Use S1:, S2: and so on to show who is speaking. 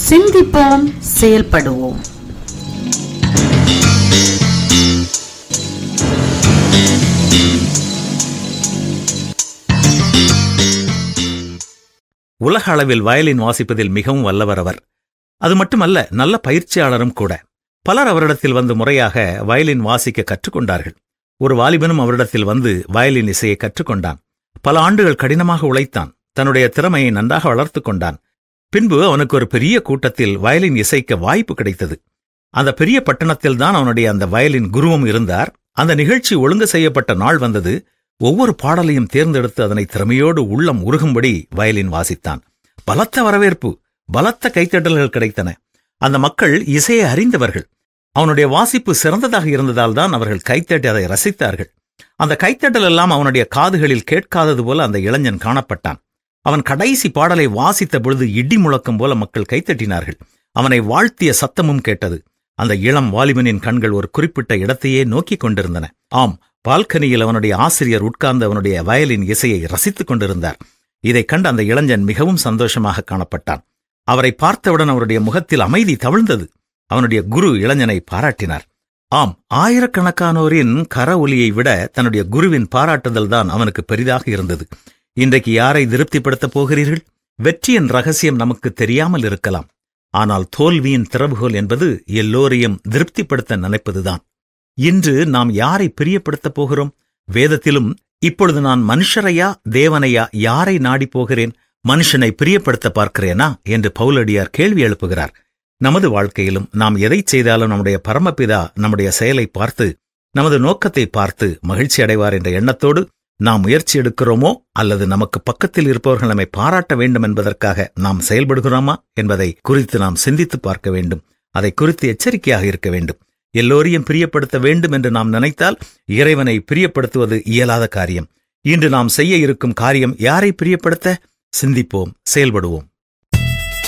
S1: சிந்திப்போம் செயல்படுவோம்
S2: உலக அளவில் வயலின் வாசிப்பதில் மிகவும் வல்லவர் அவர் அது மட்டுமல்ல நல்ல பயிற்சியாளரும் கூட பலர் அவரிடத்தில் வந்து முறையாக வயலின் வாசிக்க கற்றுக்கொண்டார்கள் ஒரு வாலிபனும் அவரிடத்தில் வந்து வயலின் இசையை கற்றுக்கொண்டான் பல ஆண்டுகள் கடினமாக உழைத்தான் தன்னுடைய திறமையை நன்றாக வளர்த்துக் கொண்டான் பின்பு அவனுக்கு ஒரு பெரிய கூட்டத்தில் வயலின் இசைக்க வாய்ப்பு கிடைத்தது அந்த பெரிய பட்டணத்தில் தான் அவனுடைய அந்த வயலின் குருவும் இருந்தார் அந்த நிகழ்ச்சி ஒழுங்கு செய்யப்பட்ட நாள் வந்தது ஒவ்வொரு பாடலையும் தேர்ந்தெடுத்து அதனை திறமையோடு உள்ளம் உருகும்படி வயலின் வாசித்தான் பலத்த வரவேற்பு பலத்த கைத்தட்டல்கள் கிடைத்தன அந்த மக்கள் இசையை அறிந்தவர்கள் அவனுடைய வாசிப்பு சிறந்ததாக இருந்ததால் தான் அவர்கள் கைத்தட்டி அதை ரசித்தார்கள் அந்த கைத்தட்டல் எல்லாம் அவனுடைய காதுகளில் கேட்காதது போல அந்த இளைஞன் காணப்பட்டான் அவன் கடைசி பாடலை வாசித்த பொழுது இடி முழக்கம் போல மக்கள் கைத்தட்டினார்கள் அவனை வாழ்த்திய சத்தமும் கேட்டது அந்த இளம் வாலிபனின் கண்கள் ஒரு குறிப்பிட்ட இடத்தையே நோக்கிக் கொண்டிருந்தன ஆம் பால்கனியில் அவனுடைய ஆசிரியர் உட்கார்ந்து அவனுடைய வயலின் இசையை ரசித்துக் கொண்டிருந்தார் இதைக் கண்டு அந்த இளைஞன் மிகவும் சந்தோஷமாக காணப்பட்டான் அவரை பார்த்தவுடன் அவருடைய முகத்தில் அமைதி தவிழ்ந்தது அவனுடைய குரு இளைஞனை பாராட்டினார் ஆம் ஆயிரக்கணக்கானோரின் கர ஒலியை விட தன்னுடைய குருவின் பாராட்டுதல் தான் அவனுக்கு பெரிதாக இருந்தது இன்றைக்கு யாரை திருப்திப்படுத்தப் போகிறீர்கள் வெற்றியின் ரகசியம் நமக்கு தெரியாமல் இருக்கலாம் ஆனால் தோல்வியின் திறவுகோல் என்பது எல்லோரையும் திருப்திப்படுத்த நினைப்பதுதான் இன்று நாம் யாரை பிரியப்படுத்தப் போகிறோம் வேதத்திலும் இப்பொழுது நான் மனுஷரையா தேவனையா யாரை நாடிப் போகிறேன் மனுஷனை பிரியப்படுத்த பார்க்கிறேனா என்று பவுலடியார் கேள்வி எழுப்புகிறார் நமது வாழ்க்கையிலும் நாம் எதை செய்தாலும் நம்முடைய பரமபிதா நம்முடைய செயலை பார்த்து நமது நோக்கத்தை பார்த்து மகிழ்ச்சி அடைவார் என்ற எண்ணத்தோடு நாம் முயற்சி எடுக்கிறோமோ அல்லது நமக்கு பக்கத்தில் இருப்பவர்கள் நம்மை பாராட்ட வேண்டும் என்பதற்காக நாம் செயல்படுகிறோமா என்பதை குறித்து நாம் சிந்தித்து பார்க்க வேண்டும் அதை குறித்து எச்சரிக்கையாக இருக்க வேண்டும் எல்லோரையும் பிரியப்படுத்த வேண்டும் என்று நாம் நினைத்தால் இறைவனை பிரியப்படுத்துவது இயலாத காரியம் இன்று நாம் செய்ய இருக்கும் காரியம் யாரை பிரியப்படுத்த சிந்திப்போம் செயல்படுவோம்